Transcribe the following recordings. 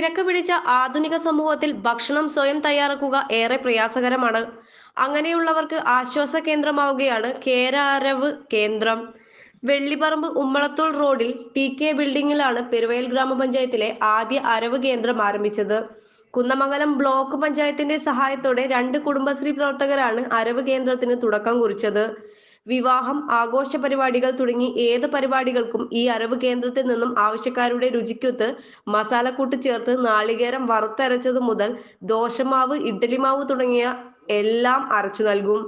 തിരക്ക് പിടിച്ച ആധുനിക സമൂഹത്തിൽ ഭക്ഷണം സ്വയം തയ്യാറാക്കുക ഏറെ പ്രയാസകരമാണ് അങ്ങനെയുള്ളവർക്ക് ആശ്വാസ കേന്ദ്രമാവുകയാണ് കേരാരവ് കേന്ദ്രം വെള്ളിപ്പറമ്പ് ഉമ്മളത്തൂർ റോഡിൽ ടി കെ ബിൽഡിംഗിലാണ് പെരുവയൽ ഗ്രാമപഞ്ചായത്തിലെ ആദ്യ അരവ് കേന്ദ്രം ആരംഭിച്ചത് കുന്നമംഗലം ബ്ലോക്ക് പഞ്ചായത്തിന്റെ സഹായത്തോടെ രണ്ട് കുടുംബശ്രീ പ്രവർത്തകരാണ് അരവ് കേന്ദ്രത്തിന് തുടക്കം കുറിച്ചത് വിവാഹം ആഘോഷ പരിപാടികൾ തുടങ്ങി ഏത് പരിപാടികൾക്കും ഈ അരവ് കേന്ദ്രത്തിൽ നിന്നും ആവശ്യക്കാരുടെ രുചിക്കൊത്ത് മസാലക്കൂട്ട് ചേർത്ത് നാളികേരം വറുത്തരച്ചത് മുതൽ ദോശമാവ് ഇഡ്ഡലിമാവ് തുടങ്ങിയ എല്ലാം അരച്ചു നൽകും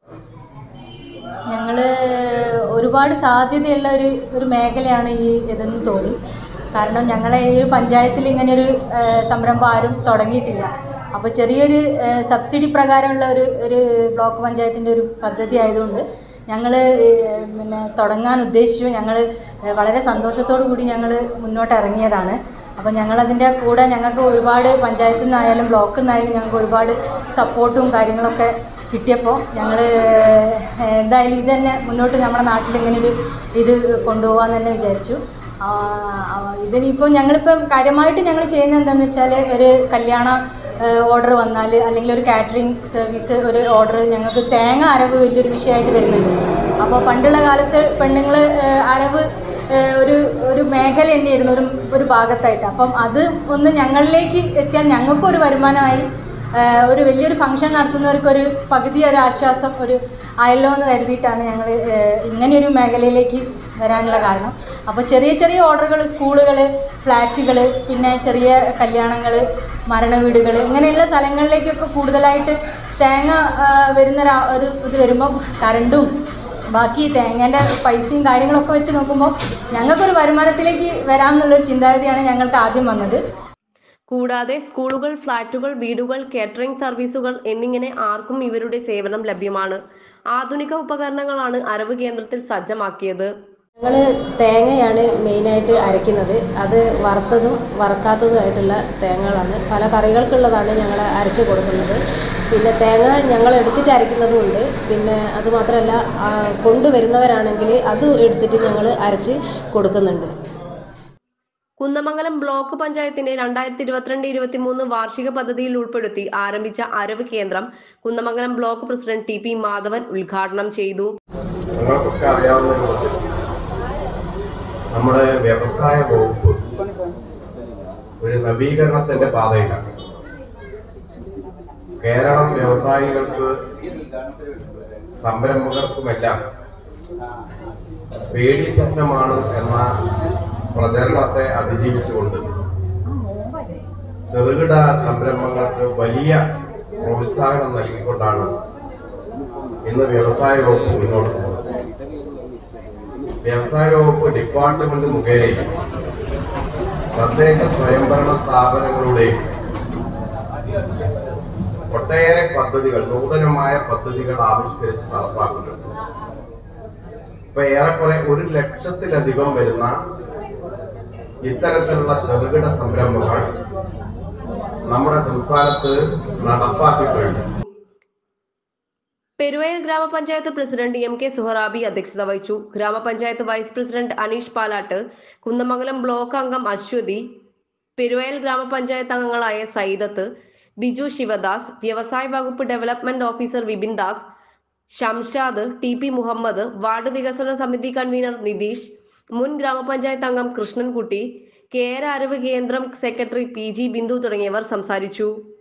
ഞങ്ങൾ ഒരുപാട് സാധ്യതയുള്ള ഒരു ഒരു മേഖലയാണ് ഈ ഇതെന്ന് തോന്നി കാരണം ഞങ്ങളെ ഈ ഒരു പഞ്ചായത്തിൽ ഇങ്ങനെയൊരു ഏഹ്, സംരംഭം ആരും തുടങ്ങിയിട്ടില്ല അപ്പോൾ ചെറിയൊരു ഏഹ്, സബ്സിഡി പ്രകാരമുള്ള ഒരു ഒരു ബ്ലോക്ക് പഞ്ചായത്തിൻ്റെ ഒരു പദ്ധതി ആയതുകൊണ്ട് ഞങ്ങൾ പിന്നെ തുടങ്ങാൻ ഉദ്ദേശിച്ചു ഞങ്ങൾ വളരെ സന്തോഷത്തോടു കൂടി ഞങ്ങൾ മുന്നോട്ട് ഇറങ്ങിയതാണ് അപ്പോൾ ഞങ്ങളതിൻ്റെ കൂടെ ഞങ്ങൾക്ക് ഒരുപാട് പഞ്ചായത്തിൽ നിന്നായാലും ബ്ലോക്കിൽ നിന്നായാലും ഞങ്ങൾക്ക് ഒരുപാട് സപ്പോർട്ടും കാര്യങ്ങളൊക്കെ കിട്ടിയപ്പോൾ ഞങ്ങൾ എന്തായാലും ഇത് തന്നെ മുന്നോട്ട് നമ്മുടെ നാട്ടിൽ ഇങ്ങനെ ഒരു ഇത് കൊണ്ടുപോകാൻ തന്നെ വിചാരിച്ചു ആ, ആ, ഇതിനിപ്പോൾ ഞങ്ങളിപ്പം കാര്യമായിട്ട് ഞങ്ങൾ ചെയ്യുന്നത് എന്താണെന്ന് വെച്ചാൽ ഒരു കല്യാണ ഓർഡർ വന്നാൽ അല്ലെങ്കിൽ ഒരു കാറ്ററിംഗ് സർവീസ് ഒരു ഓർഡർ ഞങ്ങൾക്ക് തേങ്ങ അരവ് വലിയൊരു വിഷയമായിട്ട് വരുന്നുണ്ട് അപ്പോൾ പണ്ടുള്ള കാലത്ത് പെണ്ണുങ്ങൾ അരവ് ഏഹ് ഒരു ഒരു മേഖല തന്നെയായിരുന്നു ഒരു ഒരു ഭാഗത്തായിട്ട് അപ്പം അത് ഒന്ന് ഞങ്ങളിലേക്ക് എത്തിയാൽ ഞങ്ങൾക്കും ഒരു വരുമാനമായി ഏഹ് ഒരു വലിയൊരു ഫംഗ്ഷൻ നടത്തുന്നവർക്കൊരു പകുതി ഒരു ആശ്വാസം ഒരു ആയല്ലോ എന്ന് കരുതിയിട്ടാണ് ഞങ്ങൾ ഇങ്ങനെയൊരു മേഖലയിലേക്ക് വരാനുള്ള കാരണം അപ്പോൾ ചെറിയ ചെറിയ ഓർഡറുകൾ സ്കൂളുകൾ ഫ്ലാറ്റുകൾ പിന്നെ ചെറിയ കല്യാണങ്ങൾ മരണ വീടുകൾ ഇങ്ങനെയുള്ള സ്ഥലങ്ങളിലേക്കൊക്കെ കൂടുതലായിട്ട് തേങ്ങ ഏഹ് വരുന്ന ഒരു- ഒരു ഇത് വരുമ്പോൾ കറണ്ടും ബാക്കി തേങ്ങേൻ്റെ പൈസയും കാര്യങ്ങളൊക്കെ വെച്ച് നോക്കുമ്പോൾ ഞങ്ങൾക്കൊരു വരുമാനത്തിലേക്ക് വരാമെന്നുള്ളൊരു ചിന്താഗതിയാണ് ഞങ്ങൾക്ക് ആദ്യം വന്നത് കൂടാതെ സ്കൂളുകൾ ഫ്ളാറ്റുകൾ വീടുകൾ കേറ്ററിംഗ് സർവീസുകൾ എന്നിങ്ങനെ ആർക്കും ഇവരുടെ സേവനം ലഭ്യമാണ് ആധുനിക ഉപകരണങ്ങളാണ് അരവ് കേന്ദ്രത്തിൽ സജ്ജമാക്കിയത് ഞങ്ങൾ തേങ്ങയാണ് മെയിനായിട്ട് അരയ്ക്കുന്നത് അത് വറുത്തതും വറുക്കാത്തതുമായിട്ടുള്ള തേങ്ങകളാണ് പല കറികൾക്കുള്ളതാണ് ഞങ്ങൾ അരച്ച് കൊടുക്കുന്നത് പിന്നെ തേങ്ങ ഞങ്ങൾ എടുത്തിട്ട് അരയ്ക്കുന്നതുമുണ്ട് പിന്നെ അതുമാത്രമല്ല ആ, കൊണ്ടുവരുന്നവരാണെങ്കിൽ അത് എടുത്തിട്ട് ഞങ്ങൾ അരച്ച് കൊടുക്കുന്നുണ്ട് കുന്നമംഗലം ബ്ലോക്ക് പഞ്ചായത്തിന്റെ രണ്ടായിരത്തി ഇരുപത്തിരണ്ട് ഇരുപത്തിമൂന്ന് വാർഷിക പദ്ധതിയിൽ ഉൾപ്പെടുത്തി ആരംഭിച്ച അരവ് കേന്ദ്രം Kunnamangalam block president T P Madhavan ഉദ്ഘാടനം ചെയ്തു നിങ്ങൾക്കൊക്കെ അറിയാവുന്ന രൂപത്തിൽ നമ്മുടെ വ്യവസായ വകുപ്പ് ഒരു നവീകരണത്തിന്റെ പാതയിലാണ് കേരളം വ്യവസായികൾക്ക് സംരംഭകർക്കുമെല്ലാം പേടി സ്വപ്നമാണ് എന്ന പ്രചരണത്തെ അതിജീവിച്ചുകൊണ്ട് ചെറുകിട സംരംഭങ്ങൾക്ക് വലിയ പ്രോത്സാഹനം നൽകിക്കൊണ്ടാണ് ഇന്ന് വ്യവസായ വകുപ്പ് മുന്നോട്ട് പോകുന്നത് വ്യവസായ വകുപ്പ് ഡിപ്പാർട്ട്മെന്റ് മുഖേന തദ്ദേശ സ്വയംഭരണ സ്ഥാപനങ്ങളുടെയും ഒട്ടേറെ പദ്ധതികൾ നൂതനമായ പദ്ധതികൾ ആവിഷ്കരിച്ച് നടപ്പാക്കുന്നുണ്ട് ഇപ്പൊ ഏറെക്കുറെ ഒരു ലക്ഷത്തിലധികം വരുന്ന ഇത്തരത്തിലുള്ള ചെറുകിട സംരംഭങ്ങൾ നമ്മുടെ സംസ്ഥാനത്ത് നടപ്പാക്കി കഴിഞ്ഞു പെരുവയൽ ഗ്രാമപഞ്ചായത്ത് പ്രസിഡന്റ് എം കെ സുഹറാബി അധ്യക്ഷത വഹിച്ചു ഗ്രാമപഞ്ചായത്ത് vice president Aneesh Palatt Kunnamangalam block അംഗം അശ്വതി പെരുവയൽ ഗ്രാമപഞ്ചായത്ത് അംഗങ്ങളായ സൈദത്ത് ബിജു ശിവദാസ് വ്യവസായ വകുപ്പ് development officer Vipin Das Shamshad T P Muhammad ward വികസന സമിതി കൺവീനർ നിതീഷ് മുൻ ഗ്രാമപഞ്ചായത്ത് അംഗം കൃഷ്ണൻകുട്ടി കേര അറിവ് കേന്ദ്രം സെക്രട്ടറി പി ജി ബിന്ദു തുടങ്ങിയവർ സംസാരിച്ചു